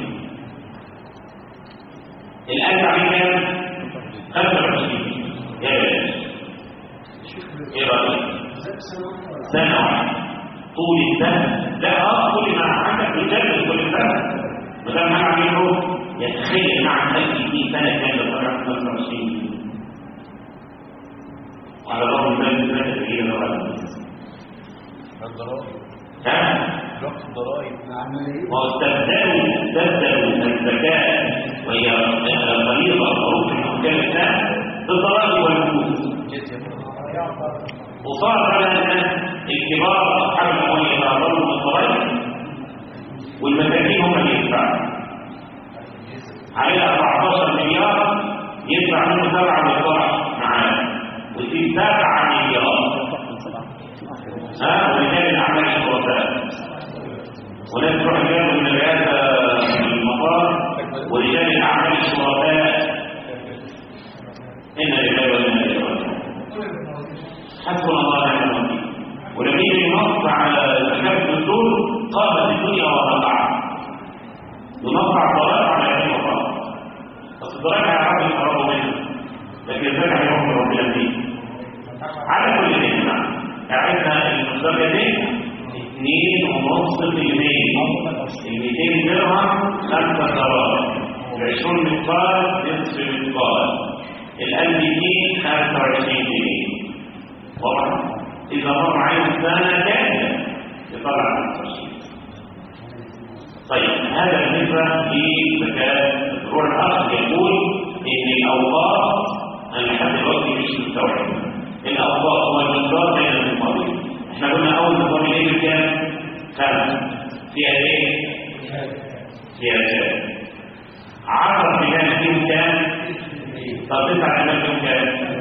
الآن عليه كام؟ 25 يا بلاش ايه رأيك؟ سنة واحدة طول السنة لا اه كل ما عندك بيجدد كل سنة ما دام انا عامله يتخيل مع 1000 جنيه سنة كاملة طلع 25 وعلى الرغم من ذلك السنة اللي هي لو الضرائب ها؟ وقت الضرائب وتبدأوا تبدأوا الزكاة وهي فريضة معروف في حكام الإسلام بالضرائب والنفوس وصار على أن الكبار أصحاب الأموال يتعرضوا بالضرائب والمساكين هم اللي يدفعوا عليها 14 مليار يدفع منه 7 مليار معاه ويسيب 7 مليار ها ورجال الأعمال الشرطاء وناس تروح جنب من الرئاسة من المطار ورجال الأعمال الشرطاء إن لله وإنا إليه راجعون حسبنا الله ونعم الوكيل ولما يجي ينص على زكاة الدستور قامت الدنيا وطلعت ينص على الضرائب على أي مطار بس الضرائب هيعرفوا يقربوا منها لكن الزكاة هيروحوا ربنا فيه على كل شيء عرفنا المقدار ده اثنين ونص في المية الميتين درهم خمسة دراهم العشرون مثقال نصف مثقال الألف جنيه خمسة وعشرين جنيه طبعا إذا مر عليه سنة كاملة يطلع خمسة وعشرين طيب هذا بالنسبة لزكاة الروح الأخ يقول إن الأوقات أنا لحد دلوقتي مش مستوعب الأوقات هو المقدار بين المقابلين احنا قلنا أول مقابل إيه بكام؟ خمسة فيها إيه؟ فيها كام؟ عشر بلاد فيهم كام؟ طب تسعة بلاد فيهم كام؟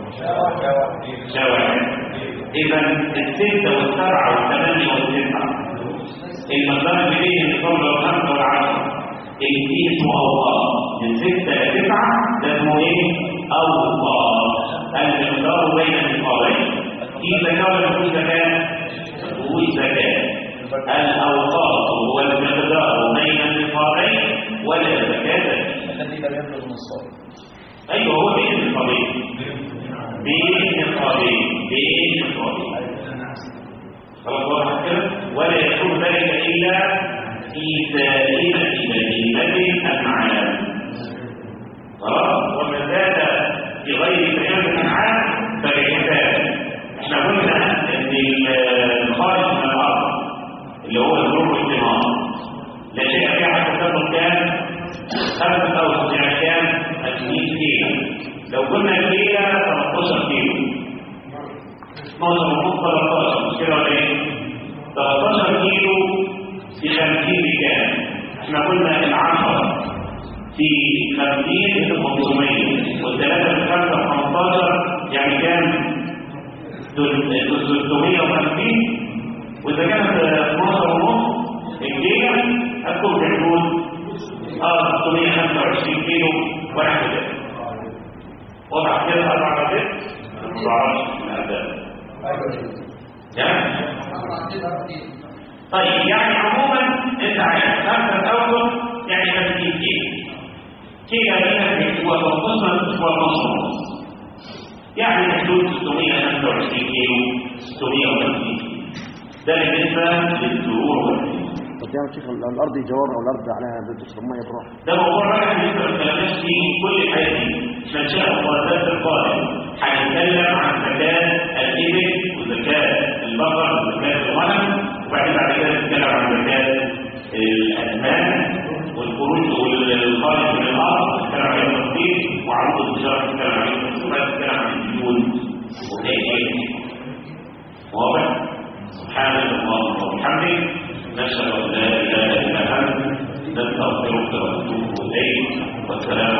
شواهد إذا الستة والسبعة والثمانية والتسعة المقدار بين القول والخمسة والعشرة اللي اسمه أوقات من ستة لتسعة ده اسمه إيه؟ أوقات المقدار بين النقابين في زكاة ولا مفيش زكاة؟ مفيش زكاة الأوقات هو المقدار بين النقابين ولا زكاة الذي لم يبلغ النصاب أيوه هو بين النقابين بين النقابين بين النقابين خلاص واضح كده ولا يكون ذلك إلا في سائمة بهيمة الأنعام خلاص وما زاد في غير بهيمة الأنعام فبحساب احنا قلنا ان الخارج من الارض اللي هو الزروع والثمار لا شيء فيها حتى تاخد كام؟ خمسة أو يعني كام؟ 20 كيلو لو قلنا كيلو 13 كيلو 12 ونص 13 مش كده ولا ايه؟ 13 كيلو في 50 بكام؟ احنا قلنا العشرة في 50 500 والثلاثة في 5 15 يعني كام؟ 350 وإذا كانت 12 ونص الجيجا هتكون في حدود اه 625 كيلو واحد كده وضع كده اربع مرات ما بعرفش الاداء يعني طيب يعني عموما انت عارف خمسه اوسط يعني 50 كيلو كيلو هنا هو 15 هو نص يعني في حدود 625 كيلو 650 ده بالنسبه للزهور والنسبه طب يا شيخ الارض جوار او الارض عليها بتشرب ميه بروح ده موضوع بقى بالنسبه للكلامات في كل حاجه من شاء الله الدرس القادم هنتكلم عن زكاه الابل وزكاه البقر وزكاه الغنم وبعدين بعد كده نتكلم عن زكاه الاسنان والخروج والخارج من الارض نتكلم عن التصديق وعروض التجاره نتكلم عن التصديق وبعد نتكلم عن الديون وكيفيه واضح سبحانك اللهم وبحمدك نشهد ان لا اله الا انت نستغفرك ونتوب اليك والسلام